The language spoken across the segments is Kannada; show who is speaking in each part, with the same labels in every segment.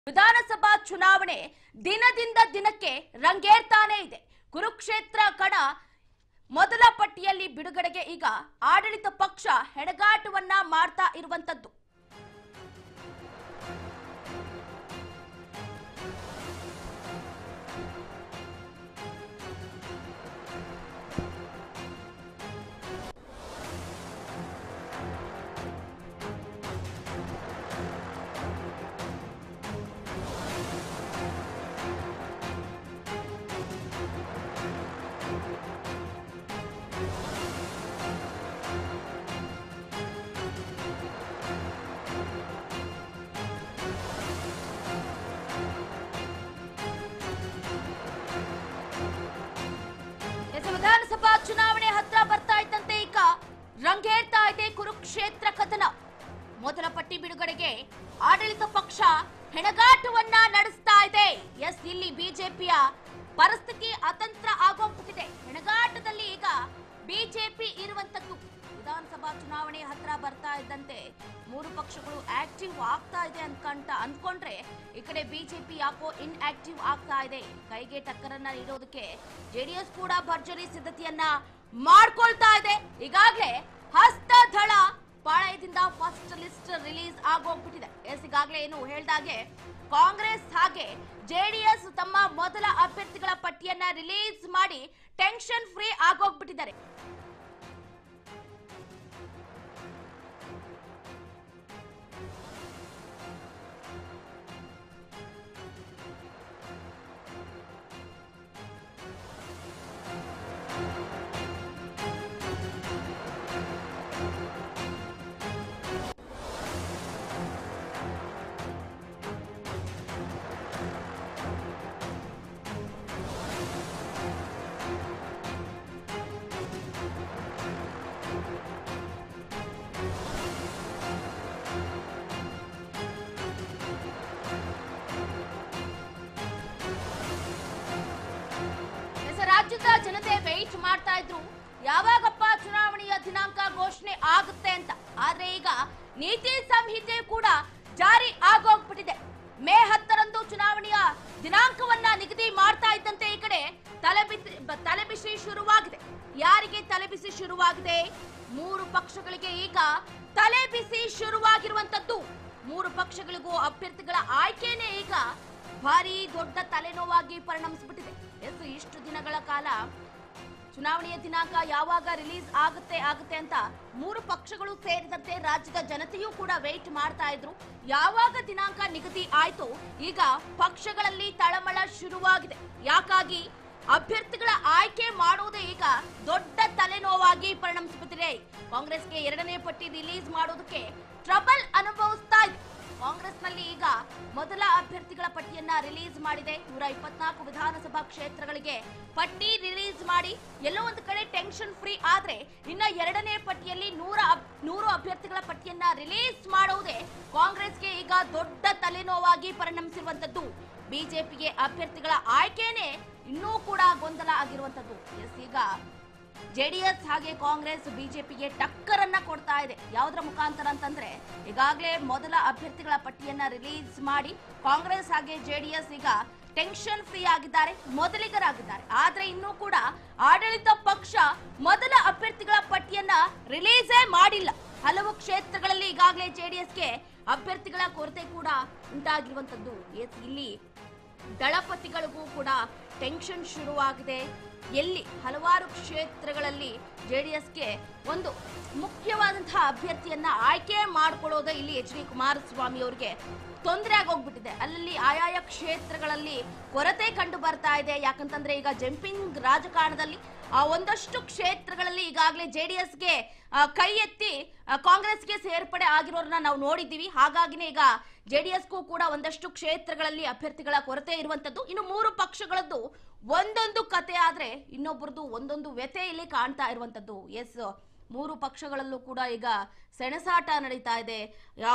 Speaker 1: ವಿಧಾನಸಭಾ ಚುನಾವಣೆ ದಿನದಿಂದ ದಿನಕ್ಕೆ ರಂಗೇರ್ತಾನೆ ಇದೆ ಕುರುಕ್ಷೇತ್ರ ಕಣ ಮೊದಲ ಪಟ್ಟಿಯಲ್ಲಿ ಬಿಡುಗಡೆಗೆ ಈಗ ಆಡಳಿತ ಪಕ್ಷ ಹೆಣಗಾಟವನ್ನ ಮಾಡ್ತಾ ಇರುವಂತದ್ದು ಎಸ್ ವಿಧಾನಸಭಾ ಚುನಾವಣೆ ಹತ್ರ ಬರ್ತಾ ಇದ್ದಂತೆ ಈಗ ರಂಗೇರ್ತಾ ಇದೆ ಕುರುಕ್ಷೇತ್ರ ಕಥನ ಮೊದಲ ಪಟ್ಟಿ ಬಿಡುಗಡೆಗೆ ಆಡಳಿತ ಪಕ್ಷ ಹೆಣಗಾಟವನ್ನ ನಡೆಸ್ತಾ ಇದೆ ಎಸ್ ಇಲ್ಲಿ ಬಿಜೆಪಿಯ ಪರಿಸ್ಥಿತಿ ಅತಂತ್ರ ಆಗೋಗ್ಬಿಟ್ಟಿದೆ ಹೆಣಗಾಟದಲ್ಲಿ ಈಗ ಬಿಜೆಪಿ ಇರುವಂತದ್ದು ವಿಧಾನಸಭಾ ಚುನಾವಣೆ ಹತ್ರ ಬರ್ತಾ ಇದ್ದಂತೆ ಮೂರು ಪಕ್ಷಗಳು ಆಕ್ಟಿವ್ ಆಗ್ತಾ ಇದೆ ಅನ್ಕಂತ ಅನ್ಕೊಂಡ್ರೆ ಈ ಕಡೆ ಬಿಜೆಪಿ ಯಾಕೋ ಇನ್ ಆಕ್ಟಿವ್ ಆಗ್ತಾ ಇದೆ ಕೈಗೆ ಟಕ್ಕರನ್ನ ನೀಡೋದಕ್ಕೆ ಜೆಡಿಎಸ್ ಕೂಡ ಭರ್ಜರಿ ಸಿದ್ಧತೆಯನ್ನ ಮಾಡ್ಕೊಳ್ತಾ ಇದೆ ಈಗಾಗಲೇ ಹಸ್ತದಳ ಪಾಳಯದಿಂದ ಫಸ್ಟ್ ಲಿಸ್ಟ್ ರಿಲೀಸ್ ಆಗೋಗ್ಬಿಟ್ಟಿದೆ ಎಸ್ ಈಗಾಗಲೇ ಏನು ಹೇಳ್ದಾಗೆ ಕಾಂಗ್ರೆಸ್ ಹಾಗೆ ಜೆಡಿಎಸ್ ತಮ್ಮ ಮೊದಲ ಅಭ್ಯರ್ಥಿಗಳ ಪಟ್ಟಿಯನ್ನ ರಿಲೀಸ್ ಮಾಡಿ ಟೆನ್ಷನ್ ಫ್ರೀ ಆಗೋಗ್ಬಿಟ್ಟಿದ್ದಾರೆ ಎಸ್, ರಾಜ್ಯದ ಜನತೆ ವೆಯ್ಟ್ ಮಾಡ್ತಾ ಇದ್ರು ಯಾವಾಗಪ್ಪ ಚುನಾವಣೆಯ ದಿನಾಂಕ ಘೋಷಣೆ ಆಗುತ್ತೆ ಅಂತ ಆದ್ರೆ ಈಗ ನೀತಿ ಸಂಹಿತೆ ಕೂಡ ಜಾರಿ ಆಗೋಗ್ಬಿಟ್ಟಿದೆ ಮೇ ಹತ್ತರಂದು ಚುನಾವಣೆಯ ದಿನಾಂಕವನ್ನ ನಿಗದಿ ಮಾಡ್ತಾ ಇದ್ದಂತೆ ಈ ಕಡೆ ತಲೆಬಿಸಿ ಬ- ತಲೆಬಿಸಿ ಶುರುವಾಗಿದೆ ಯಾರಿಗೆ ತಲೆಬಿಸಿ ಶುರುವಾಗಿದೆ ಮೂರು ಪಕ್ಷಗಳಿಗೆ ಈಗ ತಲೆಬಿಸಿ ಶುರುವಾಗಿರುವಂತದ್ದು ಮೂರು ಪಕ್ಷಗಳಿಗೂ ಅಭ್ಯರ್ಥಿಗಳ ಆಯ್ಕೆನೇ ಈಗ ಭಾರಿ ದೊಡ್ಡ ತಲೆನೋವಾಗಿ ಪರಿಣಮಿಸ್ಬಿಟ್ಟಿದೆ ಎಸ್ ಇಷ್ಟು ದಿನಗಳ ಕಾಲ ಚುನಾವಣೆಯ ದಿನಾಂಕ ಯಾವಾಗ ರಿಲೀಸ್ ಆಗುತ್ತೆ ಆಗುತ್ತೆ ಅಂತ ಮೂರು ಪಕ್ಷಗಳು ಸೇರಿದಂತೆ ರಾಜ್ಯದ ಜನತೆಯೂ ಕೂಡ ವೇಟ್ ಮಾಡ್ತಾ ಇದ್ರು ಯಾವಾಗ ದಿನಾಂಕ ನಿಗದಿ ಆಯ್ತು ಈಗ ಪಕ್ಷಗಳಲ್ಲಿ ತಳಮಳ ಶುರುವಾಗಿದೆ ಯಾಕಾಗಿ ಅಭ್ಯರ್ಥಿಗಳ ಆಯ್ಕೆ ಮಾಡೋದೇ ಈಗ ದೊಡ್ಡ ತಲೆನೋವಾಗಿ ಪರಿಣಮಿಸುತ್ತಿದೆ ಕಾಂಗ್ರೆಸ್ಗೆ ಎರಡನೇ ಪಟ್ಟಿ ರಿಲೀಸ್ ಮಾಡೋದಕ್ಕೆ ಟ್ರಬಲ್ ಅನುಭವಿಸ್ತಾ ಇದೆ ಕಾಂಗ್ರೆಸ್ನಲ್ಲಿ ಈಗ ಮೊದಲ ಅಭ್ಯರ್ಥಿಗಳ ಪಟ್ಟಿಯನ್ನ ರಿಲೀಸ್ ಮಾಡಿದೆ ನೂರ ಇಪ್ಪತ್ನಾಲ್ಕು ವಿಧಾನಸಭಾ ಕ್ಷೇತ್ರಗಳಿಗೆ ಪಟ್ಟಿ ರಿಲೀಸ್ ಮಾಡಿ ಎಲ್ಲೋ ಒಂದು ಕಡೆ ಟೆನ್ಷನ್ ಫ್ರೀ ಆದ್ರೆ ಇನ್ನ ಎರಡನೇ ಪಟ್ಟಿಯಲ್ಲಿ ನೂರ ಅಬ್- ನೂರು ಅಭ್ಯರ್ಥಿಗಳ ಪಟ್ಟಿಯನ್ನ ರಿಲೀಸ್ ಮಾಡುವುದೇ ಕಾಂಗ್ರೆಸ್ಗೆ ಈಗ ದೊಡ್ಡ ತಲೆನೋವಾಗಿ ಪರಿಣಮಿಸಿರುವಂತದ್ದು ಬಿಜೆಪಿಗೆ ಅಭ್ಯರ್ಥಿಗಳ ಆಯ್ಕೆನೇ ಇನ್ನೂ ಕೂಡ ಗೊಂದಲ ಆಗಿರುವಂತದ್ದು ಎಸ್ ಈಗ ಜೆಡಿಎಸ್ ಹಾಗೆ ಕಾಂಗ್ರೆಸ್ ಬಿಜೆಪಿಗೆ ಟಕ್ಕರನ್ನ ಕೊಡ್ತಾ ಇದೆ ಯಾವುದರ ಮುಖಾಂತರ ಅಂತಂದ್ರೆ ಈಗಾಗಲೇ ಮೊದಲ ಅಭ್ಯರ್ಥಿಗಳ ಪಟ್ಟಿಯನ್ನ ರಿಲೀಸ್ ಮಾಡಿ ಕಾಂಗ್ರೆಸ್ ಹಾಗೆ ಜೆಡಿಎಸ್ ಈಗ ಟೆನ್ಷನ್ ಫ್ರೀ ಆಗಿದ್ದಾರೆ ಮೊದಲಿಗರಾಗಿದ್ದಾರೆ ಆದ್ರೆ ಇನ್ನೂ ಕೂಡ ಆಡಳಿತ ಪಕ್ಷ ಮೊದಲ ಅಭ್ಯರ್ಥಿಗಳ ಪಟ್ಟಿಯನ್ನ ರಿಲೀಸೇ ಮಾಡಿಲ್ಲ ಹಲವು ಕ್ಷೇತ್ರಗಳಲ್ಲಿ ಈಗಾಗಲೇ ಜೆಡಿಎಸ್ಗೆ ಅಭ್ಯರ್ಥಿಗಳ ಕೊರತೆ ಕೂಡ ಉಂಟಾಗಿರುವಂತದ್ದು ಎಸ್ ಇಲ್ಲಿ ದಳಪತಿಗಳಿಗೂ ಕೂಡ ಟೆನ್ಷನ್ ಶುರುವಾಗಿದೆ ಎಲ್ಲಿ ಹಲವಾರು ಕ್ಷೇತ್ರಗಳಲ್ಲಿ ಜೆಡಿಎಸ್ಗೆ ಒಂದು ಮುಖ್ಯವಾದಂತಹ ಅಭ್ಯರ್ಥಿಯನ್ನ ಆಯ್ಕೆ ಮಾಡ್ಕೊಳ್ಳೋದೇ ಇಲ್ಲಿ ಎಚ್ ಡಿ ಕುಮಾರಸ್ವಾಮಿ ಅವರಿಗೆ ತೊಂದರೆ ಆಗೋಗ್ಬಿಟ್ಟಿದೆ ಅಲ್ಲಲ್ಲಿ ಆಯಾಯ ಕ್ಷೇತ್ರಗಳಲ್ಲಿ ಕೊರತೆ ಕಂಡು ಬರ್ತಾ ಇದೆ ಯಾಕಂತಂದ್ರೆ ಈಗ ಜಂಪಿಂಗ್ ರಾಜಕಾರಣದಲ್ಲಿ ಆ ಒಂದಷ್ಟು ಕ್ಷೇತ್ರಗಳಲ್ಲಿ ಈಗಾಗಲೇ ಜೆಡಿಎಸ್ಗೆ ಕೈ ಎತ್ತಿ ಆ, ಕಾಂಗ್ರೆಸ್ಗೆ ಸೇರ್ಪಡೆ ಆಗಿರೋರನ್ನ ನಾವು ನೋಡಿದ್ದೀವಿ ಹಾಗಾಗಿನೇ ಈಗ ಜೆಡಿಎಸ್ಗೂ ಕೂಡ ಒಂದಷ್ಟು ಕ್ಷೇತ್ರಗಳಲ್ಲಿ ಅಭ್ಯರ್ಥಿಗಳ ಕೊರತೆ ಇರುವಂತದ್ದು ಇನ್ನು ಮೂರು ಪಕ್ಷಗಳದ್ದು ಒಂದೊಂದು ಕತೆ ಆದ್ರೆ ಇನ್ನೊಬ್ಬರದು ಒಂದೊಂದು ವ್ಯತೆ ಇಲ್ಲಿ ಕಾಣ್ತಾ ಇರುವಂತದ್ದು ಎಸ್ ಮೂರು ಪಕ್ಷಗಳಲ್ಲೂ ಕೂಡ ಈಗ ಸೆಣಸಾಟ ನಡೀತಾ ಇದೆ ಅವರ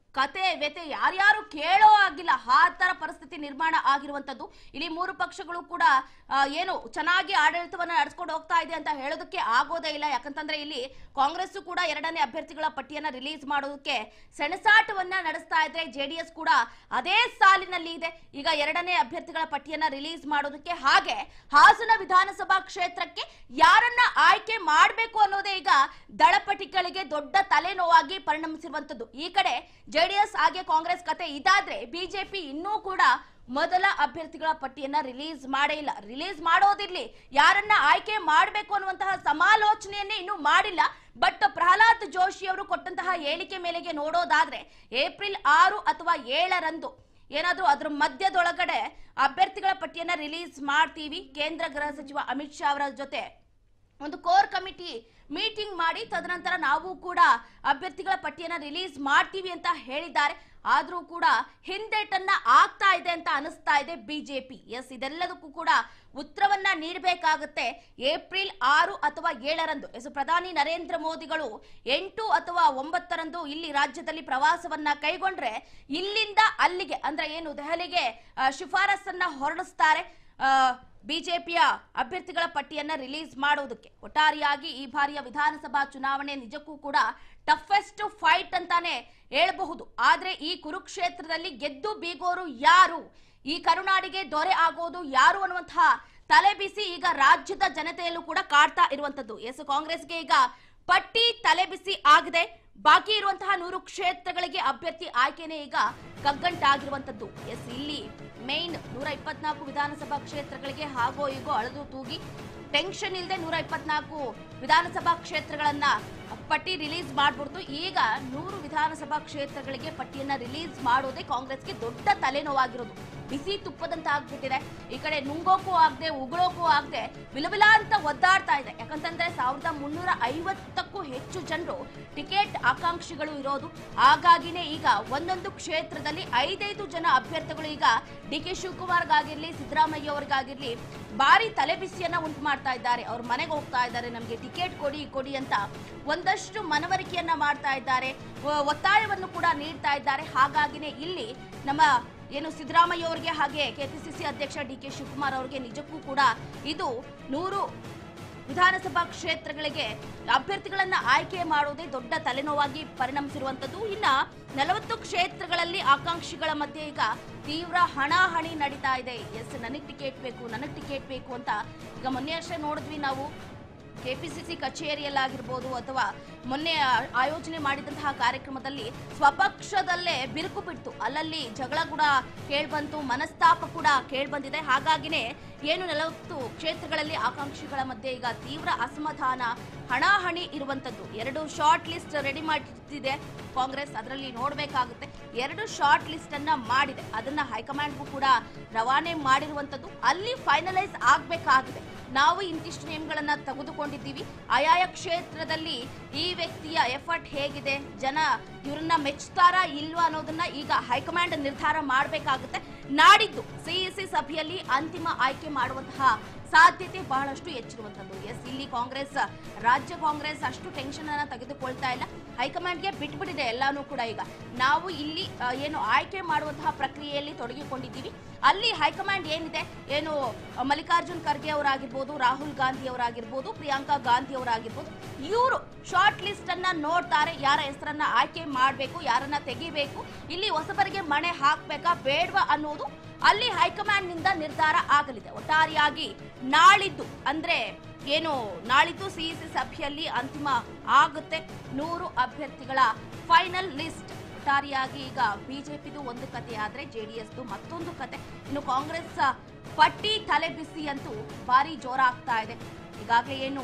Speaker 1: ಕತೆ ವ್ಯತೆ ಯಾರ್ಯಾರು ಕೇಳೋ ಆಗಿಲ್ಲ ಆ ತರ ಪರಿಸ್ಥಿತಿ ನಿರ್ಮಾಣ ಆಗಿರುವಂತದ್ದು ಇಲ್ಲಿ ಮೂರು ಪಕ್ಷಗಳು ಕೂಡ ಆ, ಏನು ಚೆನ್ನಾಗಿ ಆಡಳಿತವನ್ನ ನಡೆಸ್ಕೊಂಡು ಹೋಗ್ತಾ ಇದೆ ಅಂತ ಹೇಳೋದಕ್ಕೆ ಆಗೋದೇ ಇಲ್ಲ ಯಾಕಂತಂದ್ರೆ ಇಲ್ಲಿ ಕಾಂಗ್ರೆಸ್ ಕೂಡ ಎರಡನೇ ಅಭ್ಯರ್ಥಿಗಳ ಪಟ್ಟಿಯನ್ನ ರಿಲೀಸ್ ಮಾಡೋದಕ್ಕೆ ಸೆಣಸಾಟವನ್ನ ನಡೆಸ್ತಾ ಇದ್ರೆ ಜೆಡಿಎಸ್ ಕೂಡ ಅದೇ ಸಾಲಿನಲ್ಲಿ ಇದೆ ಈಗ ಎರಡನೇ ಅಭ್ಯರ್ಥಿಗಳ ಪಟ್ಟಿಯನ್ನ ರಿಲೀಸ್ ಮಾಡೋದಕ್ಕೆ ಹಾಗೆ ಹಾಸನ ವಿಧಾನಸಭಾ ಕ್ಷೇತ್ರಕ್ಕೆ ಯಾರನ್ನ ಆಯ್ಕೆ ಮಾಡಬೇಕು ಅನ್ನೋದೇ ಈಗ ದಳಪತಿಗಳಿಗೆ ದೊಡ್ಡ ತಲೆನೋವಾಗಿ ಪರಿಣಮಿಸಿರುವಂತದ್ದು ಈ ಕಡೆ ಜೆಡಿಎಸ್ ಹಾಗೆ ಕಾಂಗ್ರೆಸ್ ಕತೆ ಇದಾದ್ರೆ ಬಿಜೆಪಿ ಇನ್ನೂ ಕೂಡ ಮೊದಲ ಅಭ್ಯರ್ಥಿಗಳ ಪಟ್ಟಿಯನ್ನ ರಿಲೀಸ್ ಮಾಡೇ ಇಲ್ಲ ರಿಲೀಸ್ ಮಾಡೋದಿರ್ಲಿ ಯಾರನ್ನ ಆಯ್ಕೆ ಮಾಡಬೇಕು ಅನ್ನುವಂತಹ ಸಮಾಲೋಚನೆಯನ್ನೇ ಇನ್ನೂ ಮಾಡಿಲ್ಲ ಬಟ್ ಪ್ರಹ್ಲಾದ್ ಜೋಶಿ ಅವರು ಕೊಟ್ಟಂತಹ ಹೇಳಿಕೆ ಮೇಲೆಗೆ ನೋಡೋದಾದ್ರೆ ಏಪ್ರಿಲ್ ಆರು ಅಥವಾ ಏಳರಂದು ಏನಾದ್ರೂ ಅದ್ರ ಮಧ್ಯದೊಳಗಡೆ ಅಭ್ಯರ್ಥಿಗಳ ಪಟ್ಟಿಯನ್ನ ರಿಲೀಸ್ ಮಾಡ್ತೀವಿ ಕೇಂದ್ರ ಗೃಹ ಸಚಿವ ಅಮಿತ್ ಶಾ ಅವರ ಜೊತೆ ಒಂದು ಕೋರ್ ಕಮಿಟಿ ಮೀಟಿಂಗ್ ಮಾಡಿ ತದನಂತರ ನಾವು ಕೂಡ ಅಭ್ಯರ್ಥಿಗಳ ಪಟ್ಟಿಯನ್ನ ರಿಲೀಸ್ ಮಾಡ್ತೀವಿ ಅಂತ ಹೇಳಿದ್ದಾರೆ ಆದ್ರೂ ಕೂಡ ಹಿಂದೇಟನ್ನ ಆಗ್ತಾ ಇದೆ ಅಂತ ಅನಿಸ್ತಾ ಇದೆ ಬಿಜೆಪಿ ಎಸ್ ಇದೆಲ್ಲದಕ್ಕೂ ಕೂಡ ಉತ್ತರವನ್ನ ನೀಡಬೇಕಾಗುತ್ತೆ ಏಪ್ರಿಲ್ ಆರು ಅಥವಾ ಏಳರಂದು ಎಸ್ ಪ್ರಧಾನಿ ನರೇಂದ್ರ ಮೋದಿಗಳು ಎಂಟು ಅಥವಾ ಒಂಬತ್ತರಂದು ಇಲ್ಲಿ ರಾಜ್ಯದಲ್ಲಿ ಪ್ರವಾಸವನ್ನ ಕೈಗೊಂಡ್ರೆ ಇಲ್ಲಿಂದ ಅಲ್ಲಿಗೆ ಅಂದ್ರೆ ಏನು ದೆಹಲಿಗೆ ಆ, ಶಿಫಾರಸನ್ನ ಹೊರಡಿಸ್ತಾರೆ ಆ, ಬಿಜೆಪಿಯ ಅಭ್ಯರ್ಥಿಗಳ ಪಟ್ಟಿಯನ್ನ ರಿಲೀಸ್ ಮಾಡುವುದಕ್ಕೆ ಒಟ್ಟಾರೆಯಾಗಿ ಈ ಬಾರಿಯ ವಿಧಾನಸಭಾ ಚುನಾವಣೆ ನಿಜಕ್ಕೂ ಕೂಡ ಟಫೆಸ್ಟ್ ಫೈಟ್ ಅಂತಾನೆ ಹೇಳಬಹುದು ಆದ್ರೆ ಈ ಕುರುಕ್ಷೇತ್ರದಲ್ಲಿ ಗೆದ್ದು ಬೀಗೋರು ಯಾರು ಈ ಕರುನಾಡಿಗೆ ದೊರೆ ಆಗೋದು ಯಾರು ಅನ್ನುವಂತಹ ತಲೆಬಿಸಿ ಈಗ ರಾಜ್ಯದ ಜನತೆಯಲ್ಲೂ ಕೂಡ ಕಾಡ್ತಾ ಇರುವಂತದ್ದು ಎಸ್ ಕಾಂಗ್ರೆಸ್ಗೆ ಈಗ ಪಟ್ಟಿ ತಲೆಬಿಸಿ ಆಗಿದೆ ಬಾಕಿ ಇರುವಂತಹ ನೂರು ಕ್ಷೇತ್ರಗಳಿಗೆ ಅಭ್ಯರ್ಥಿ ಆಯ್ಕೆನೇ ಈಗ ಕಗ್ಗಂಟಾಗಿರುವಂತದ್ದು ಎಸ್ ಇಲ್ಲಿ ಮೇನ್ ನೂರ ಇಪ್ಪತ್ನಾಲ್ಕು ವಿಧಾನಸಭಾ ಕ್ಷೇತ್ರಗಳಿಗೆ ಹಾಗೋ ಹೀಗೋ ಅಳೆದು ತೂಗಿ ಟೆನ್ಷನ್ ಇಲ್ಲದೆ ನೂರ ಇಪ್ಪತ್ನಾಲ್ಕು ವಿಧಾನಸಭಾ ಕ್ಷೇತ್ರಗಳನ್ನ ಪಟ್ಟಿ ರಿಲೀಸ್ ಮಾಡ್ಬಿಡ್ತು ಈಗ ನೂರು ವಿಧಾನಸಭಾ ಕ್ಷೇತ್ರಗಳಿಗೆ ಪಟ್ಟಿಯನ್ನ ರಿಲೀಸ್ ಮಾಡೋದೇ ಕಾಂಗ್ರೆಸ್ಗೆ ದೊಡ್ಡ ತಲೆನೋವಾಗಿರೋದು ಬಿಸಿ ತುಪ್ಪದಂತ ಆಗ್ಬಿಟ್ಟಿದೆ ಈ ಕಡೆ ನುಂಗೋಕ್ಕೂ ಆಗದೆ ಉಗುಳೋಕ್ಕೂ ಆಗದೆ ವಿಲವಿಲ ಅಂತ ಒದ್ದಾಡ್ತಾ ಇದೆ ಯಾಕಂತಂದ್ರೆ ಸಾವಿರದ ಮುನ್ನೂರ ಐವತ್ತಕ್ಕೂ ಹೆಚ್ಚು ಜನರು ಟಿಕೆಟ್ ಆಕಾಂಕ್ಷಿಗಳು ಇರೋದು ಹಾಗಾಗಿನೇ ಈಗ ಒಂದೊಂದು ಕ್ಷೇತ್ರದಲ್ಲಿ ಐದೈದು ಜನ ಅಭ್ಯರ್ಥಿಗಳು ಈಗ ಡಿ ಕೆ ಶಿವಕುಮಾರ್ಗಾಗಿರ್ಲಿ ಸಿದ್ದರಾಮಯ್ಯ ಅವ್ರಿಗಾಗಿರ್ಲಿ ಭಾರಿ ತಲೆಬಿಸಿಯನ್ನ ಉಂಟು ಮಾಡ್ತಾ ಇದ್ದಾರೆ ಅವ್ರ ಮನೆಗೆ ಹೋಗ್ತಾ ಇದ್ದಾರೆ ನಮಗೆ ಟಿಕೆಟ್ ಕೊಡಿ ಕೊಡಿ ಅಂತ ಒಂದಷ್ಟು ಮನವರಿಕೆಯನ್ನ ಮಾಡ್ತಾ ಇದ್ದಾರೆ ಒ- ಒತ್ತಾಯವನ್ನು ಕೂಡ ನೀಡ್ತಾ ಇದ್ದಾರೆ ಹಾಗಾಗಿನೇ ಇಲ್ಲಿ ನಮ್ಮ ಏನು ಸಿದ್ದರಾಮಯ್ಯ ಅವರಿಗೆ ಹಾಗೆ ಕೆಪಿಸಿಸಿ ಅಧ್ಯಕ್ಷ ಡಿ ಕೆ ಶಿವಕುಮಾರ್ ಅವರಿಗೆ ನಿಜಕ್ಕೂ ಕೂಡ ಇದು ನೂರು ವಿಧಾನಸಭಾ ಕ್ಷೇತ್ರಗಳಿಗೆ ಅಭ್ಯರ್ಥಿಗಳನ್ನ ಆಯ್ಕೆ ಮಾಡುವುದೇ ದೊಡ್ಡ ತಲೆನೋವಾಗಿ ಪರಿಣಮಿಸಿರುವಂತದ್ದು ಇನ್ನ ನಲವತ್ತು ಕ್ಷೇತ್ರಗಳಲ್ಲಿ ಆಕಾಂಕ್ಷಿಗಳ ಮಧ್ಯೆ ಈಗ ತೀವ್ರ ಹಣಾಹಣಿ ನಡೀತಾ ಇದೆ ಎಸ್ ನನಗ್ ಟಿಕೆಟ್ ಬೇಕು ನನಗ್ ಟಿಕೆಟ್ ಬೇಕು ಅಂತ ಈಗ ಮೊನ್ನೆ ಅಷ್ಟೇ ನೋಡಿದ್ವಿ ನಾವು ಕೆಪಿಸಿಸಿ ಕಚೇರಿಯಲ್ಲಾಗಿರ್ಬೋದು ಅಥವಾ ಮೊನ್ನೆ ಆ- ಆಯೋಜನೆ ಮಾಡಿದಂತಹ ಕಾರ್ಯಕ್ರಮದಲ್ಲಿ ಸ್ವಪಕ್ಷದಲ್ಲೇ ಬಿರುಕು ಬಿಡ್ತು ಅಲ್ಲಲ್ಲಿ ಜಗಳ ಕೂಡ ಕೇಳ್ಬಂತು ಮನಸ್ತಾಪ ಕೂಡ ಕೇಳ್ಬಂದಿದೆ ಹಾಗಾಗಿನೇ ಏನು ನಲವತ್ತು ಕ್ಷೇತ್ರಗಳಲ್ಲಿ ಆಕಾಂಕ್ಷಿಗಳ ಮಧ್ಯೆ ಈಗ ತೀವ್ರ ಅಸಮಾಧಾನ ಹಣಾಹಣಿ ಇರುವಂತದ್ದು ಎರಡು ಶಾರ್ಟ್ ಲಿಸ್ಟ್ ರೆಡಿ ಮಾಡಿಟ್ಟಿದೆ ಕಾಂಗ್ರೆಸ್ ಅದರಲ್ಲಿ ನೋಡ್ಬೇಕಾಗುತ್ತೆ ಎರಡು ಶಾರ್ಟ್ ಲಿಸ್ಟ್ ಅನ್ನ ಮಾಡಿದೆ ಅದನ್ನ ಹೈಕಮಾಂಡ್ಗೂ ಕೂಡ ರವಾನೆ ಮಾಡಿರುವಂತದ್ದು ಅಲ್ಲಿ ಫೈನಲೈಸ್ ಆಗ್ಬೇಕಾಗಿದೆ ನಾವು ಇಂತಿಷ್ಟು ನೇಮ್ಗಳನ್ನ ತೆಗೆದುಕೊಂಡಿದ್ದೀವಿ ಆಯಾಯ ಕ್ಷೇತ್ರದಲ್ಲಿ ಈ ವ್ಯಕ್ತಿಯ ಎಫರ್ಟ್ ಹೇಗಿದೆ ಜನ ಇವರನ್ನ ಮೆಚ್ಚುತ್ತಾರಾ ಇಲ್ವಾ ಅನ್ನೋದನ್ನ ಈಗ ಹೈಕಮಾಂಡ್ ನಿರ್ಧಾರ ಮಾಡಬೇಕಾಗುತ್ತೆ ನಾಡಿದ್ದು ಸಿಇಸಿ ಸಭೆಯಲ್ಲಿ ಅಂತಿಮ ಆಯ್ಕೆ ಮಾಡುವಂತಹ ಸಾಧ್ಯತೆ ಬಹಳಷ್ಟು ಹೆಚ್ಚಿರುವಂತದ್ದು ಎಸ್ ಇಲ್ಲಿ ಕಾಂಗ್ರೆಸ್ ರಾಜ್ಯ ಕಾಂಗ್ರೆಸ್ ಅಷ್ಟು ಟೆನ್ಷನ್ ಅನ್ನ ತೆಗೆದುಕೊಳ್ತಾ ಇಲ್ಲ ಹೈಕಮಾಂಡ್ಗೆ ಬಿಟ್ಬಿಟ್ಟಿದೆ ಎಲ್ಲಾನು ಕೂಡ ಈಗ ನಾವು ಇಲ್ಲಿ ಆ, ಏನು ಆಯ್ಕೆ ಮಾಡುವಂತಹ ಪ್ರಕ್ರಿಯೆಯಲ್ಲಿ ತೊಡಗಿಕೊಂಡಿದ್ದೀವಿ ಅಲ್ಲಿ ಹೈಕಮಾಂಡ್ ಏನಿದೆ ಏನು ಆ, ಮಲ್ಲಿಕಾರ್ಜುನ್ ಖರ್ಗೆ ಅವರಾಗಿರ್ಬೋದು ರಾಹುಲ್ ಗಾಂಧಿ ಅವರಾಗಿರ್ಬೋದು ಪ್ರಿಯಾಂಕಾ ಗಾಂಧಿ ಅವರಾಗಿರ್ಬೋದು ಇವರು ಶಾರ್ಟ್ ಲಿಸ್ಟ್ ಅನ್ನ ನೋಡ್ತಾರೆ ಯಾರ ಹೆಸರನ್ನ ಆಯ್ಕೆ ಮಾಡಬೇಕು ಯಾರನ್ನ ತೆಗಿಬೇಕು ಇಲ್ಲಿ ಹೊಸಬರಿಗೆ ಮಣೆ ಹಾಕ್ಬೇಕಾ ಬೇಡವಾ ಅನ್ನೋದು ಅಲ್ಲಿ ಹೈಕಮಾಂಡ್ ನಿಂದ ನಿರ್ಧಾರ ಆಗಲಿದೆ ಒಟ್ಟಾರೆಯಾಗಿ ನಾಳಿದ್ದು ಅಂದ್ರೆ ಏನು ನಾಳಿದ್ದು ಸಿಇಸಿ ಸಭೆಯಲ್ಲಿ ಅಂತಿಮ ಆಗುತ್ತೆ ನೂರು ಅಭ್ಯರ್ಥಿಗಳ ಫೈನಲ್ ಲಿಸ್ಟ್ ಒಟ್ಟಾರೆಯಾಗಿ ಈಗ ಬಿಜೆಪಿದು ಒಂದು ಕತೆ ಆದ್ರೆ ಜೆಡಿಎಸ್ದು ಮತ್ತೊಂದು ಕತೆ ಇನ್ನು ಕಾಂಗ್ರೆಸ್ ಪಟ್ಟಿ ತಲೆ ಬಿಸಿ ಅಂತೂ ಭಾರಿ ಜೋರಾಗ್ತಾ ಇದೆ ಈಗಾಗಲೇ ಏನು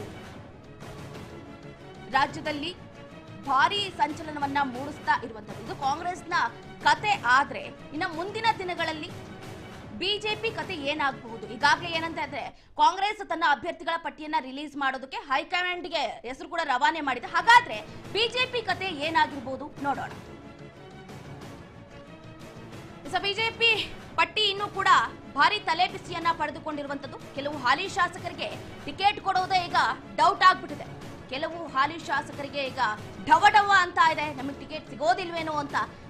Speaker 1: ರಾಜ್ಯದಲ್ಲಿ ಭಾರಿ ಸಂಚಲನವನ್ನ ಮೂಡಿಸ್ತಾ ಇರುವಂತದ್ದು ಇದು ಕಾಂಗ್ರೆಸ್ನ ಕತೆ ಆದ್ರೆ ಇನ್ನು ಮುಂದಿನ ದಿನಗಳಲ್ಲಿ ಬಿಜೆಪಿ ಕತೆ ಏನಾಗಬಹುದು ಈಗಾಗಲೇ ಏನಂತ ಇದ್ರೆ ಕಾಂಗ್ರೆಸ್ ತನ್ನ ಅಭ್ಯರ್ಥಿಗಳ ಪಟ್ಟಿಯನ್ನ ರಿಲೀಸ್ ಮಾಡೋದಕ್ಕೆ ಹೈಕಮಾಂಡ್ಗೆ ಹೆಸರು ಕೂಡ ರವಾನೆ ಮಾಡಿದೆ ಹಾಗಾದ್ರೆ ಬಿಜೆಪಿ ಕತೆ ಏನಾಗಿರ್ಬೋದು ನೋಡೋಣ ಬಿಜೆಪಿ ಪಟ್ಟಿ ಇನ್ನೂ ಕೂಡ ಭಾರಿ ತಲೆಬಿಸಿಯನ್ನ ಪಡೆದುಕೊಂಡಿರುವಂತದ್ದು ಕೆಲವು ಹಾಲಿ ಶಾಸಕರಿಗೆ ಟಿಕೆಟ್ ಕೊಡೋದೇ ಈಗ ಡೌಟ್ ಆಗ್ಬಿಟ್ಟಿದೆ ಕೆಲವು ಹಾಲಿ ಶಾಸಕರಿಗೆ ಈಗ ಡವ ಡವ ಅಂತ ಇದೆ ನಮಗೆ ಟಿಕೆಟ್ ಸಿಗೋದಿಲ್ವೇನೋ ಅಂತ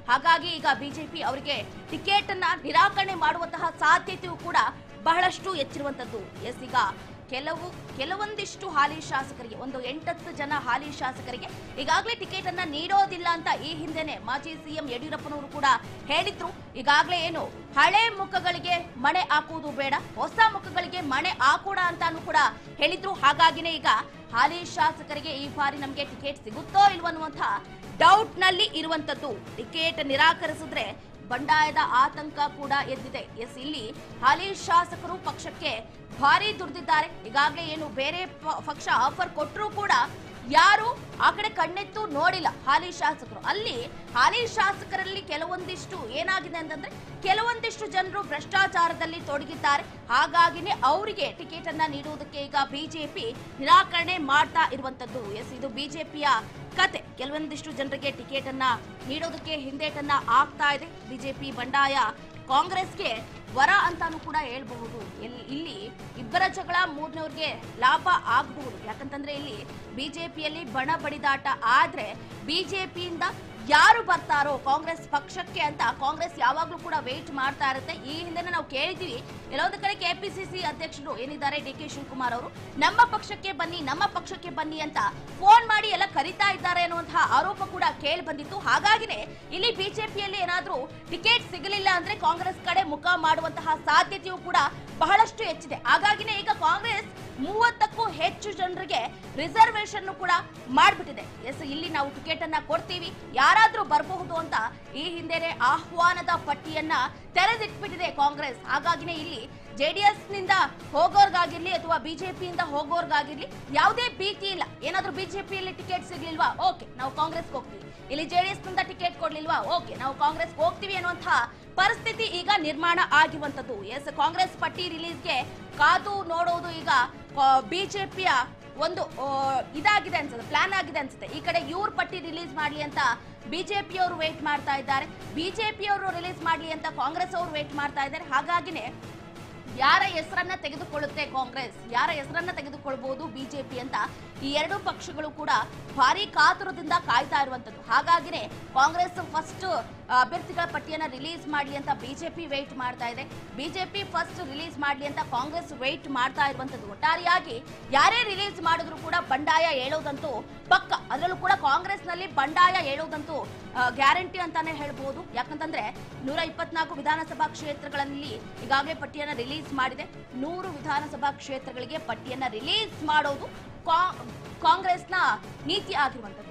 Speaker 1: ಹಾಗಾಗಿ ಈಗ ಬಿಜೆಪಿ ಅವರಿಗೆ ಟಿಕೆಟ್ ಅನ್ನ ನಿರಾಕರಣೆ ಮಾಡುವಂತಹ ಸಾಧ್ಯತೆಯೂ ಕೂಡ ಬಹಳಷ್ಟು ಹೆಚ್ಚಿರುವಂತದ್ದು ಎಸ್ ಈಗ ಕೆಲವು ಕೆಲವೊಂದಿಷ್ಟು ಹಾಲಿ ಶಾಸಕರಿಗೆ ಒಂದು ಎಂಟತ್ತು ಜನ ಹಾಲಿ ಶಾಸಕರಿಗೆ ಈಗಾಗಲೇ ಟಿಕೆಟ್ ಅನ್ನ ನೀಡೋದಿಲ್ಲ ಅಂತ ಈ ಹಿಂದೆನೆ ಮಾಜಿ ಸಿಎಂ ಯಡಿಯೂರಪ್ಪನವರು ಕೂಡ ಹೇಳಿದ್ರು ಈಗಾಗಲೇ ಏನು ಹಳೆ ಮುಖಗಳಿಗೆ ಮಣೆ ಹಾಕುವುದು ಬೇಡ ಹೊಸ ಮುಖಗಳಿಗೆ ಮಣೆ ಹಾಕೋಣ ಅಂತಾನು ಕೂಡ ಹೇಳಿದ್ರು ಹಾಗಾಗಿನೇ ಈಗ ಹಾಲಿ ಶಾಸಕರಿಗೆ ಈ ಬಾರಿ ನಮಗೆ ಟಿಕೆಟ್ ಸಿಗುತ್ತೋ ಇಲ್ವೋ ಅನ್ನುವಂಥ ಡೌಟ್ ನಲ್ಲಿ ಇರುವಂತದ್ದು ಟಿಕೆಟ್ ನಿರಾಕರಿಸಿದ್ರೆ ಬಂಡಾಯದ ಆತಂಕ ಕೂಡ ಎದ್ದಿದೆ ಎಸ್ ಇಲ್ಲಿ ಹಾಲಿ ಶಾಸಕರು ಪಕ್ಷಕ್ಕೆ ಭಾರಿ ದುಡ್ದಿದ್ದಾರೆ ಈಗಾಗಲೇ ಏನು ಬೇರೆ ಪ- ಪಕ್ಷ ಆಫರ್ ಕೊಟ್ಟರು ಕೂಡ ಯಾರು ಆ ಕಡೆ ಕಣ್ಣೆತ್ತು ನೋಡಿಲ್ಲ ಹಾಲಿ ಶಾಸಕರು ಅಲ್ಲಿ ಹಾಲಿ ಶಾಸಕರಲ್ಲಿ ಕೆಲವೊಂದಿಷ್ಟು ಏನಾಗಿದೆ ಅಂತಂದ್ರೆ ಕೆಲವೊಂದಿಷ್ಟು ಜನರು ಭ್ರಷ್ಟಾಚಾರದಲ್ಲಿ ತೊಡಗಿದ್ದಾರೆ ಹಾಗಾಗಿನೇ ಅವರಿಗೆ ಟಿಕೆಟ್ ಅನ್ನ ನೀಡುವುದಕ್ಕೆ ಈಗ ಬಿಜೆಪಿ ನಿರಾಕರಣೆ ಮಾಡ್ತಾ ಇರುವಂತದ್ದು ಎಸ್ ಇದು ಬಿಜೆಪಿಯ ಕತೆ ಕೆಲವೊಂದಿಷ್ಟು ಜನರಿಗೆ ಟಿಕೆಟ್ ಅನ್ನ ನೀಡೋದಕ್ಕೆ ಹಿಂದೇಟನ್ನ ಆಗ್ತಾ ಇದೆ ಬಿಜೆಪಿ ಬಂಡಾಯ ಕಾಂಗ್ರೆಸ್ಗೆ ವರ ಅಂತಾನು ಕೂಡ ಹೇಳ್ಬಹುದು ಎಲ್- ಇಲ್ಲಿ ಇಬ್ಬರ ಜಗಳ ಮೂರನೇವ್ರಿಗೆ ಲಾಭ ಆಗಬಹುದು ಯಾಕಂತಂದ್ರೆ ಇಲ್ಲಿ ಬಿಜೆಪಿಯಲ್ಲಿ ಬಣ ಬಡಿದಾಟ ಆದ್ರೆ ಬಿಜೆಪಿಯಿಂದ ಯಾರು ಬರ್ತಾರೋ ಕಾಂಗ್ರೆಸ್ ಪಕ್ಷಕ್ಕೆ ಅಂತ ಕಾಂಗ್ರೆಸ್ ಯಾವಾಗ್ಲೂ ಕೂಡ ವೇಟ್ ಮಾಡ್ತಾ ಇರುತ್ತೆ ಈ ಹಿಂದೆ ನಾವು ಕೇಳಿದೀವಿ ಕೆಲವೊಂದು ಕಡೆ ಕೆಪಿಸಿಸಿ ಅಧ್ಯಕ್ಷರು ಏನಿದ್ದಾರೆ ಡಿ ಕೆ ಶಿವಕುಮಾರ್ ಅವರು ನಮ್ಮ ಪಕ್ಷಕ್ಕೆ ಬನ್ನಿ ನಮ್ಮ ಪಕ್ಷಕ್ಕೆ ಬನ್ನಿ ಅಂತ ಫೋನ್ ಮಾಡಿ ಎಲ್ಲ ಕರಿತಾ ಇದ್ದಾರೆ ಅನ್ನುವಂತಹ ಆರೋಪ ಕೂಡ ಕೇಳಿ ಬಂದಿತ್ತು ಹಾಗಾಗಿನೇ ಇಲ್ಲಿ ಬಿಜೆಪಿಯಲ್ಲಿ ಏನಾದ್ರೂ ಟಿಕೆಟ್ ಸಿಗಲಿಲ್ಲ ಅಂದ್ರೆ ಕಾಂಗ್ರೆಸ್ ಕಡೆ ಮುಖ ಮಾಡುವಂತಹ ಸಾಧ್ಯತೆಯೂ ಕೂಡ ಬಹಳಷ್ಟು ಹೆಚ್ಚಿದೆ ಹಾಗಾಗಿನೇ ಈಗ ಕಾಂಗ್ರೆಸ್ ಮೂವತ್ತಕ್ಕೂ ಹೆಚ್ಚು ಜನರಿಗೆ ರಿಸರ್ವೇಶನ್ ಕೂಡ ಮಾಡ್ಬಿಟ್ಟಿದೆ ಎಸ್ ಇಲ್ಲಿ ನಾವು ಟಿಕೆಟ್ ಅನ್ನ ಕೊಡ್ತೀವಿ ಯಾರಾದ್ರೂ ಬರಬಹುದು ಅಂತ ಈ ಹಿಂದೆನೆ ಆಹ್ವಾನದ ಪಟ್ಟಿಯನ್ನ ತೆರೆದಿಟ್ಬಿಟ್ಟಿದೆ ಕಾಂಗ್ರೆಸ್ ಹಾಗಾಗಿನೇ ಇಲ್ಲಿ ಜೆಡಿಎಸ್ ನಿಂದ ಹೋಗೋರ್ಗಾಗಿರ್ಲಿ ಅಥವಾ ಬಿಜೆಪಿಯಿಂದ ಹೋಗೋರ್ಗಾಗಿರ್ಲಿ ಯಾವುದೇ ಭೀತಿ ಇಲ್ಲ ಏನಾದ್ರೂ ಬಿಜೆಪಿಯಲ್ಲಿ ಟಿಕೆಟ್ ಸಿಗ್ಲಿಲ್ವಾ ಓಕೆ ನಾವು ಕಾಂಗ್ರೆಸ್ ಹೋಗ್ತೀವಿ ಇಲ್ಲಿ ಜೆಡಿಎಸ್ ನಿಂದ ಟಿಕೆಟ್ ಕೊಡ್ಲಿಲ್ವಾ ಓಕೆ ನಾವು ಕಾಂಗ್ರೆಸ್ ಹೋಗ್ತೀವಿ ಅನ್ನುವಂತಹ ಪರಿಸ್ಥಿತಿ ಈಗ ನಿರ್ಮಾಣ ಆಗಿರುವಂತದ್ದು ಎಸ್ ಕಾಂಗ್ರೆಸ್ ಪಟ್ಟಿ ರಿಲೀಸ್ಗೆ ಕಾದು ನೋಡೋದು ಈಗ ಬಿಜೆಪಿಯ ಒಂದು ಆ, ಇದಾಗಿದೆ ಅನ್ಸುತ್ತೆ ಪ್ಲಾನ್ ಆಗಿದೆ ಅನ್ಸುತ್ತೆ ಈ ಕಡೆ ಇವ್ರ ಪಟ್ಟಿ ರಿಲೀಸ್ ಮಾಡ್ಲಿ ಅಂತ ಬಿಜೆಪಿಯವರು ವೇಟ್ ಮಾಡ್ತಾ ಇದ್ದಾರೆ ಬಿಜೆಪಿಯವರು ರಿಲೀಸ್ ಮಾಡ್ಲಿ ಅಂತ ಕಾಂಗ್ರೆಸ್ ಅವರು ವೇಟ್ ಮಾಡ್ತಾ ಇದ್ದಾರೆ ಹಾಗಾಗಿನೇ ಯಾರ ಹೆಸರನ್ನ ತೆಗೆದುಕೊಳ್ಳುತ್ತೆ ಕಾಂಗ್ರೆಸ್ ಯಾರ ಹೆಸರನ್ನ ತೆಗೆದುಕೊಳ್ಬಹುದು ಬಿಜೆಪಿ ಅಂತ ಈ ಎರಡು ಪಕ್ಷಗಳು ಕೂಡ ಭಾರಿ ಕಾತುರದಿಂದ ಕಾಯ್ತಾ ಇರುವಂತದ್ದು ಹಾಗಾಗಿನೇ ಕಾಂಗ್ರೆಸ್ ಫಸ್ಟ್ ಅಭ್ಯರ್ಥಿಗಳ ಪಟ್ಟಿಯನ್ನ ರಿಲೀಸ್ ಮಾಡ್ಲಿ ಅಂತ ಬಿಜೆಪಿ ವೇಟ್ ಮಾಡ್ತಾ ಇದೆ ಬಿಜೆಪಿ ಫಸ್ಟ್ ರಿಲೀಸ್ ಮಾಡ್ಲಿ ಅಂತ ಕಾಂಗ್ರೆಸ್ ವೇಟ್ ಮಾಡ್ತಾ ಇರುವಂತದ್ದು ಒಟ್ಟಾರೆಯಾಗಿ ಯಾರೇ ರಿಲೀಸ್ ಮಾಡಿದ್ರು ಕೂಡ ಬಂಡಾಯ ಹೇಳೋದಂತೂ ಪಕ್ಕ ಅದರಲ್ಲೂ ಕೂಡ ಕಾಂಗ್ರೆಸ್ ನಲ್ಲಿ ಬಂಡಾಯ ಹೇಳೋದಂತೂ ಗ್ಯಾರಂಟಿ ಅಂತಾನೆ ಹೇಳ್ಬೋದು ಯಾಕಂತಂದ್ರೆ ನೂರ ಇಪ್ಪತ್ನಾಲ್ಕು ವಿಧಾನಸಭಾ ಕ್ಷೇತ್ರಗಳಲ್ಲಿ ಈಗಾಗಲೇ ಪಟ್ಟಿಯನ್ನ ರಿಲೀಸ್ ಮಾಡಿದೆ ನೂರು ವಿಧಾನಸಭಾ ಕ್ಷೇತ್ರಗಳಿಗೆ ಪಟ್ಟಿಯನ್ನ ರಿಲೀಸ್ ಮಾಡೋದು ಕಾ- ಕಾಂಗ್ರೆಸ್ನ ನೀತಿ ಆಗಿರುವಂತದ್ದು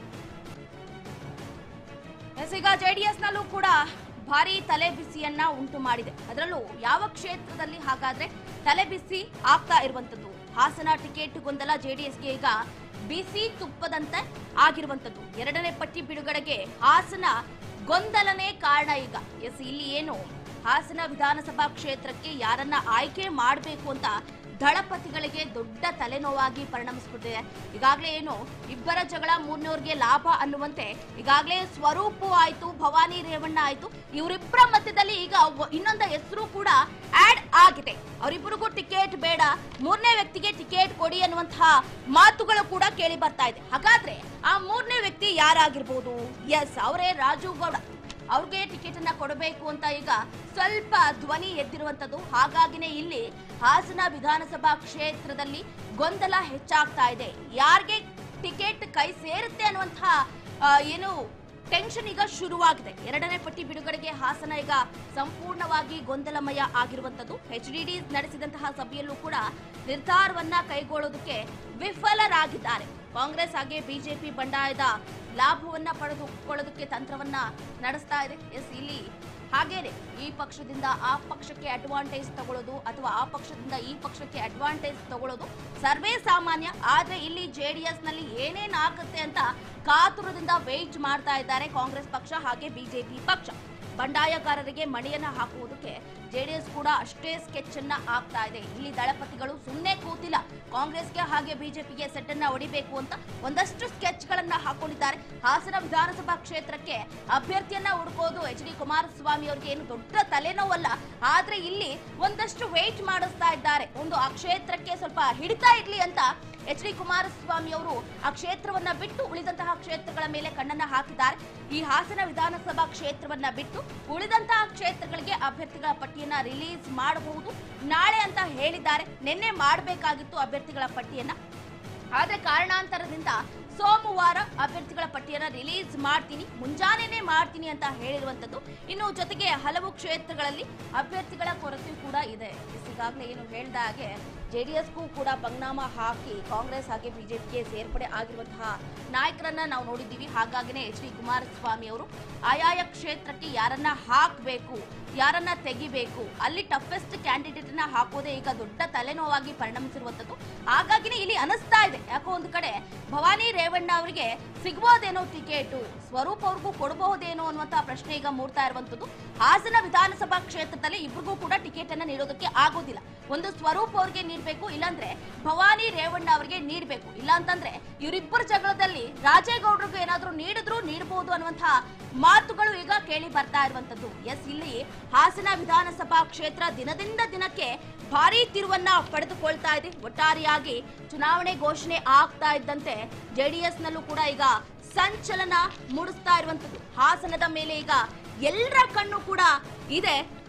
Speaker 1: ಎಸ್ ಈಗ ಜೆಡಿಎಸ್ ನಲ್ಲೂ ಕೂಡ ಭಾರಿ ತಲೆಬಿಸಿಯನ್ನ ಉಂಟು ಮಾಡಿದೆ ಅದರಲ್ಲೂ ಯಾವ ಕ್ಷೇತ್ರದಲ್ಲಿ ಹಾಗಾದ್ರೆ ತಲೆಬಿಸಿ ಆಗ್ತಾ ಇರುವಂತದ್ದು ಹಾಸನ ಟಿಕೆಟ್ ಗೊಂದಲ ಜೆಡಿಎಸ್ಗೆ ಈಗ ಬಿಸಿ ತುಪ್ಪದಂತೆ ಆಗಿರುವಂತದ್ದು ಎರಡನೇ ಪಟ್ಟಿ ಬಿಡುಗಡೆಗೆ ಹಾಸನ ಗೊಂದಲನೇ ಕಾರಣ ಈಗ ಎಸ್ ಇಲ್ಲಿ ಏನು ಹಾಸನ ವಿಧಾನಸಭಾ ಕ್ಷೇತ್ರಕ್ಕೆ ಯಾರನ್ನ ಆಯ್ಕೆ ಮಾಡಬೇಕು ಅಂತ ದಳಪತಿಗಳಿಗೆ ದೊಡ್ಡ ತಲೆನೋವಾಗಿ ಪರಿಣಮಿಸ್ಬಿಟ್ಟಿದೆ ಈಗಾಗಲೇ ಏನು ಇಬ್ಬರ ಜಗಳ ಮೂರನೇವ್ರಿಗೆ ಲಾಭ ಅನ್ನುವಂತೆ ಈಗಾಗಲೇ ಸ್ವರೂಪು ಆಯ್ತು ಭವಾನಿ ರೇವಣ್ಣ ಆಯ್ತು ಇವರಿಬ್ಬರ ಮಧ್ಯದಲ್ಲಿ ಈಗ ಒ- ಇನ್ನೊಂದು ಹೆಸರು ಕೂಡ ಆಡ್ ಆಗಿದೆ ಅವರಿಬ್ಬರಿಗೂ ಟಿಕೆಟ್ ಬೇಡ ಮೂರನೇ ವ್ಯಕ್ತಿಗೆ ಟಿಕೆಟ್ ಕೊಡಿ ಅನ್ನುವಂತಹ ಮಾತುಗಳು ಕೂಡ ಕೇಳಿ ಬರ್ತಾ ಇದೆ ಹಾಗಾದ್ರೆ ಆ ಮೂರನೇ ವ್ಯಕ್ತಿ ಯಾರಾಗಿರ್ಬೋದು ಎಸ್ ಅವರೇ ರಾಜು ಗೌಡ ಅವ್ರಿಗೆ ಟಿಕೆಟ್ ಅನ್ನ ಕೊಡಬೇಕು ಅಂತ ಈಗ ಸ್ವಲ್ಪ ಧ್ವನಿ ಎದ್ದಿರುವಂತದ್ದು ಹಾಗಾಗಿನೇ ಇಲ್ಲಿ ಹಾಸನ ವಿಧಾನಸಭಾ ಕ್ಷೇತ್ರದಲ್ಲಿ ಗೊಂದಲ ಹೆಚ್ಚಾಗ್ತಾ ಇದೆ ಯಾರಿಗೆ ಟಿಕೆಟ್ ಕೈ ಸೇರುತ್ತೆ ಅನ್ನುವಂತಹ ಆ, ಏನು ಟೆನ್ಷನ್ ಈಗ ಶುರುವಾಗಿದೆ ಎರಡನೇ ಪಟ್ಟಿ ಬಿಡುಗಡೆಗೆ ಹಾಸನ ಈಗ ಸಂಪೂರ್ಣವಾಗಿ ಗೊಂದಲಮಯ ಆಗಿರುವಂತದ್ದು ಎಚ್ ಡಿ ಡಿ ನಡೆಸಿದಂತಹ ಸಭೆಯಲ್ಲೂ ಕೂಡ ನಿರ್ಧಾರವನ್ನ ಕೈಗೊಳ್ಳೋದಕ್ಕೆ ವಿಫಲರಾಗಿದ್ದಾರೆ ಕಾಂಗ್ರೆಸ್ ಹಾಗೆ ಬಿಜೆಪಿ ಬಂಡಾಯದ ಲಾಭವನ್ನ ಪಡೆದುಕೊಳ್ಳೋದಕ್ಕೆ ತಂತ್ರವನ್ನ ನಡೆಸ್ತಾ ಇದೆ ಎಸ್ ಇಲ್ಲಿ ಹಾಗೇನೆ ಈ ಪಕ್ಷದಿಂದ ಆ ಪಕ್ಷಕ್ಕೆ ಅಡ್ವಾಂಟೇಜ್ ತಗೊಳ್ಳೋದು ಅಥವಾ ಆ ಪಕ್ಷದಿಂದ ಈ ಪಕ್ಷಕ್ಕೆ ಅಡ್ವಾಂಟೇಜ್ ತಗೊಳ್ಳೋದು ಸರ್ವೇ ಸಾಮಾನ್ಯ ಆದ್ರೆ ಇಲ್ಲಿ ಜೆಡಿಎಸ್ ನಲ್ಲಿ ಏನೇನ್ ಆಗುತ್ತೆ ಅಂತ ಕಾತುರದಿಂದ ವೇಟ್ ಮಾಡ್ತಾ ಇದ್ದಾರೆ ಕಾಂಗ್ರೆಸ್ ಪಕ್ಷ ಹಾಗೆ ಬಿಜೆಪಿ ಪಕ್ಷ ಬಂಡಾಯಗಾರರಿಗೆ ಮಣಿಯನ್ನ ಹಾಕುವುದಕ್ಕೆ ಜೆಡಿಎಸ್ ಕೂಡ ಅಷ್ಟೇ ಸ್ಕೆಚ್ ಅನ್ನ ಆಗ್ತಾ ಇದೆ ಇಲ್ಲಿ ದಳಪತಿಗಳು ಸುಮ್ಮನೆ ಕೂತಿಲ್ಲ ಕಾಂಗ್ರೆಸ್ಗೆ ಹಾಗೆ ಬಿಜೆಪಿಗೆ ಸೆಟ್ ಅನ್ನ ಹೊಡಿಬೇಕು ಅಂತ ಒಂದಷ್ಟು ಸ್ಕೆಚ್ ಗಳನ್ನ ಹಾಕೊಂಡಿದ್ದಾರೆ ಹಾಸನ ವಿಧಾನಸಭಾ ಕ್ಷೇತ್ರಕ್ಕೆ ಅಭ್ಯರ್ಥಿಯನ್ನ ಹುಡುಕೋದು ಎಚ್ ಡಿ ಕುಮಾರಸ್ವಾಮಿ ಅವರಿಗೆ ಏನು ದೊಡ್ಡ ತಲೆನೋವಲ್ಲ ಆದ್ರೆ ಇಲ್ಲಿ ಒಂದಷ್ಟು ವೇಟ್ ಮಾಡಿಸ್ತಾ ಇದ್ದಾರೆ ಒಂದು ಆ ಕ್ಷೇತ್ರಕ್ಕೆ ಸ್ವಲ್ಪ ಹಿಡಿತಾ ಇರ್ಲಿ ಅಂತ ಎಚ್ ಡಿ ಕುಮಾರಸ್ವಾಮಿ ಅವರು ಆ ಕ್ಷೇತ್ರವನ್ನ ಬಿಟ್ಟು ಉಳಿದಂತಹ ಕ್ಷೇತ್ರಗಳ ಮೇಲೆ ಕಣ್ಣನ್ನ ಹಾಕಿದ್ದಾರೆ ಈ ಹಾಸನ ವಿಧಾನಸಭಾ ಕ್ಷೇತ್ರವನ್ನ ಬಿಟ್ಟು ಉಳಿದಂತಹ ಕ್ಷೇತ್ರಗಳಿಗೆ ಅಭ್ಯರ್ಥಿಗಳ ಪಟ್ಟಿಯನ್ನ ರಿಲೀಸ್ ಮಾಡಬಹುದು ನಾಳೆ ಅಂತ ಹೇಳಿದ್ದಾರೆ ನಿನ್ನೆ ಮಾಡಬೇಕಾಗಿತ್ತು ಅಭ್ಯರ್ಥಿಗಳ ಪಟ್ಟಿಯನ್ನ ಆದ್ರೆ ಕಾರಣಾಂತರದಿಂದ ಸೋಮವಾರ ಅಭ್ಯರ್ಥಿಗಳ ಪಟ್ಟಿಯನ್ನ ರಿಲೀಸ್ ಮಾಡ್ತೀನಿ ಮುಂಜಾನೆನೆ ಮಾಡ್ತೀನಿ ಅಂತ ಹೇಳಿರುವಂತದ್ದು ಇನ್ನು ಜೊತೆಗೆ ಹಲವು ಕ್ಷೇತ್ರಗಳಲ್ಲಿ ಅಭ್ಯರ್ಥಿಗಳ ಕೊರತೆ ಕೂಡ ಇದೆ ಈಗಾಗಲೇ ಏನು ಹೇಳಿದ ಹಾಗೆ ಜೆಡಿಎಸ್ಗೂ ಕೂಡ ಪರಿಣಾಮ ಹಾಕಿ ಕಾಂಗ್ರೆಸ್ ಹಾಗೆ ಬಿಜೆಪಿಗೆ ಸೇರ್ಪಡೆ ಆಗಿರುವಂತಹ ನಾಯಕರನ್ನ ನಾವು ನೋಡಿದ್ದೀವಿ ಹಾಗಾಗಿನೇ ಎಚ್ ಡಿ ಕುಮಾರಸ್ವಾಮಿ ಅವರು ಆಯಾಯ ಕ್ಷೇತ್ರಕ್ಕೆ ಯಾರನ್ನ ಹಾಕಬೇಕು ಯಾರನ್ನ ತೆಗಿಬೇಕು ಅಲ್ಲಿ ಟಫೆಸ್ಟ್ ಕ್ಯಾಂಡಿಡೇಟ್ ನ ಹಾಕೋದೇ ಈಗ ದೊಡ್ಡ ತಲೆನೋವಾಗಿ ಪರಿಣಮಿಸಿರುವಂತದ್ದು ಹಾಗಾಗಿನೇ ಇಲ್ಲಿ ಅನಿಸ್ತಾ ಇದೆ ಯಾಕೋ ಒಂದು ಕಡೆ ಭವಾನಿ ರೇವಣ್ಣ ಅವರಿಗೆ ಸಿಗ್ಬೋದೇನೋ ಟಿಕೆಟ್ ಸ್ವರೂಪ್ ಅವ್ರಿಗೂ ಕೊಡಬಹುದೇನೋ ಅನ್ನುವಂತಹ ಪ್ರಶ್ನೆ ಈಗ ಮೂಡ್ತಾ ಇರುವಂತದ್ದು ಹಾಸನ ವಿಧಾನಸಭಾ ಕ್ಷೇತ್ರದಲ್ಲಿ ಇಬ್ಬರಿಗೂ ಕೂಡ ಟಿಕೆಟ್ ಅನ್ನ ನೀಡೋದಕ್ಕೆ ಆಗೋದಿಲ್ಲ ಒಂದು ಸ್ವರೂಪ್ ಅವ್ರಿಗೆ ನೀಡಬೇಕು ಇಲ್ಲಾಂದ್ರೆ ಭವಾನಿ ರೇವಣ್ಣ ಅವರಿಗೆ ನೀಡಬೇಕು ಇಲ್ಲ ಅಂತಂದ್ರೆ ಇವರಿಬ್ಬರ ಜಗಳದಲ್ಲಿ ರಾಜೇಗೌಡರಿಗೂ ಏನಾದ್ರೂ ನೀಡಿದ್ರು ನೀಡಬಹುದು ಅನ್ನುವಂತಹ ಮಾತುಗಳು ಈಗ ಕೇಳಿ ಬರ್ತಾ ಇರುವಂತದ್ದು ಎಸ್ ಇಲ್ಲಿ ಹಾಸನ ವಿಧಾನಸಭಾ ಕ್ಷೇತ್ರ ದಿನದಿಂದ ದಿನಕ್ಕೆ ಭಾರಿ ತಿರುವನ್ನ ಪಡೆದುಕೊಳ್ತಾ ಇದೆ ಒಟ್ಟಾರೆಯಾಗಿ ಚುನಾವಣೆ ಘೋಷಣೆ ಆಗ್ತಾ ಇದ್ದಂತೆ ಜೆಡಿಎಸ್ ನಲ್ಲೂ ಕೂಡ ಈಗ ಸಂಚಲನ ಮೂಡಿಸ್ತಾ ಇರುವಂತದ್ದು ಹಾಸನದ ಮೇಲೆ ಈಗ ಎಲ್ಲರ ಕಣ್ಣು ಕೂಡ ಇದೆ